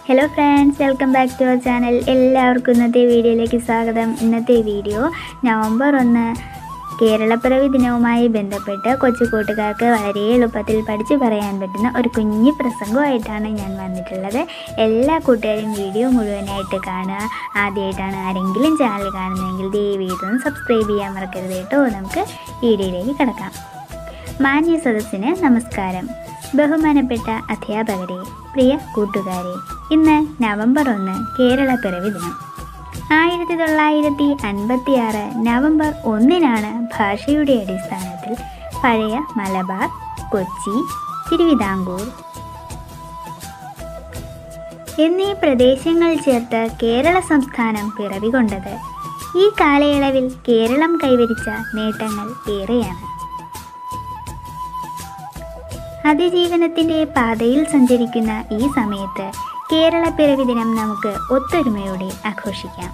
hello friends welcome back to our channel എല്ലാവർക്കും ഇന്നത്തെ വീഡിയോയിലേക്ക് സ്വാഗതം ഇന്നത്തെ വീഡിയോ നവംബർ ഒന്ന് കേരളപ്പിറവി ദിനവുമായി ബന്ധപ്പെട്ട് കൊച്ചു കൂട്ടുകാർക്ക് വളരെ എളുപ്പത്തിൽ പഠിച്ചു പറയാൻ പറ്റുന്ന ഒരു കുഞ്ഞു പ്രസംഗമായിട്ടാണ് ഞാൻ വന്നിട്ടുള്ളത് എല്ലാ കൂട്ടുകാരും വീഡിയോ മുഴുവനായിട്ട് കാണുക ആദ്യമായിട്ടാണ് ആരെങ്കിലും ചാനൽ കാണുന്നതെങ്കിൽ ദയവ് ഇതൊന്ന് സബ്സ്ക്രൈബ് ചെയ്യാൻ മറക്കരുത് കേട്ടോ നമുക്ക് വീഡിയോയിലേക്ക് കിടക്കാം മാന്യ സദസ്സിന് നമസ്കാരം ബഹുമാനപ്പെട്ട അധ്യാപകരെ പ്രിയ കൂട്ടുകാരെ ഇന്ന് നവംബർ ഒന്ന് കേരള പിറവി ദിനം ആയിരത്തി തൊള്ളായിരത്തി അൻപത്തി ആറ് നവംബർ ഒന്നിനാണ് ഭാഷയുടെ അടിസ്ഥാനത്തിൽ പഴയ മലബാർ കൊച്ചി തിരുവിതാംകൂർ എന്നീ പ്രദേശങ്ങൾ ചേർത്ത് കേരള സംസ്ഥാനം പിറവികൊണ്ടത് ഈ കാലയളവിൽ കേരളം കൈവരിച്ച നേട്ടങ്ങൾ ഏറെയാണ് അതിജീവനത്തിൻ്റെ പാതയിൽ സഞ്ചരിക്കുന്ന ഈ സമയത്ത് കേരള പിറവി ദിനം നമുക്ക് ഒത്തൊരുമയോടെ ആഘോഷിക്കാം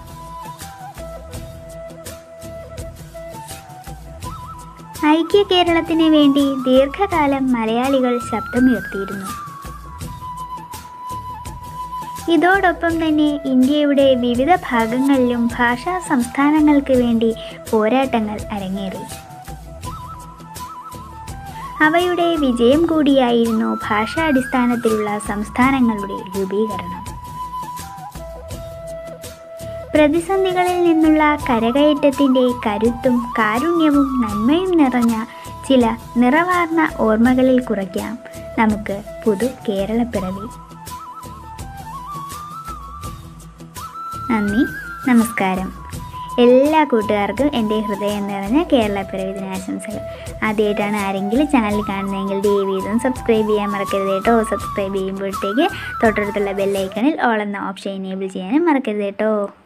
ഐക്യ കേരളത്തിന് വേണ്ടി ദീർഘകാലം മലയാളികൾ ശബ്ദമുയർത്തിയിരുന്നു ഇതോടൊപ്പം തന്നെ ഇന്ത്യയുടെ വിവിധ ഭാഗങ്ങളിലും ഭാഷാ സംസ്ഥാനങ്ങൾക്ക് വേണ്ടി പോരാട്ടങ്ങൾ അരങ്ങേറി അവയുടെ വിജയം കൂടിയായിരുന്നു ഭാഷാടിസ്ഥാനത്തിലുള്ള സംസ്ഥാനങ്ങളുടെ രൂപീകരണം പ്രതിസന്ധികളിൽ നിന്നുള്ള കരകയറ്റത്തിൻ്റെ കരുത്തും കാരുണ്യവും നന്മയും നിറഞ്ഞ ചില നിറവാർന്ന ഓർമ്മകളിൽ കുറയ്ക്കാം നമുക്ക് പുതു കേരളപ്പിറവി നന്ദി നമസ്കാരം എല്ലാ കൂട്ടുകാർക്കും എൻ്റെ ഹൃദയം നിറഞ്ഞ കേരള പിറവി ദിനാശംസകൾ ആദ്യമായിട്ടാണ് ആരെങ്കിലും ചാനൽ കാണുന്നതെങ്കിൽ ദയവ് ചെയ്തും സബ്സ്ക്രൈബ് ചെയ്യാൻ മറക്കരുത് കേട്ടോ സബ്സ്ക്രൈബ് ചെയ്യുമ്പോഴത്തേക്ക് തൊട്ടടുത്തുള്ള ബെല്ലൈക്കണിൽ ഓൾ എന്ന ഓപ്ഷൻ എനേബിൾ ചെയ്യാനും മറക്കരുത് കേട്ടോ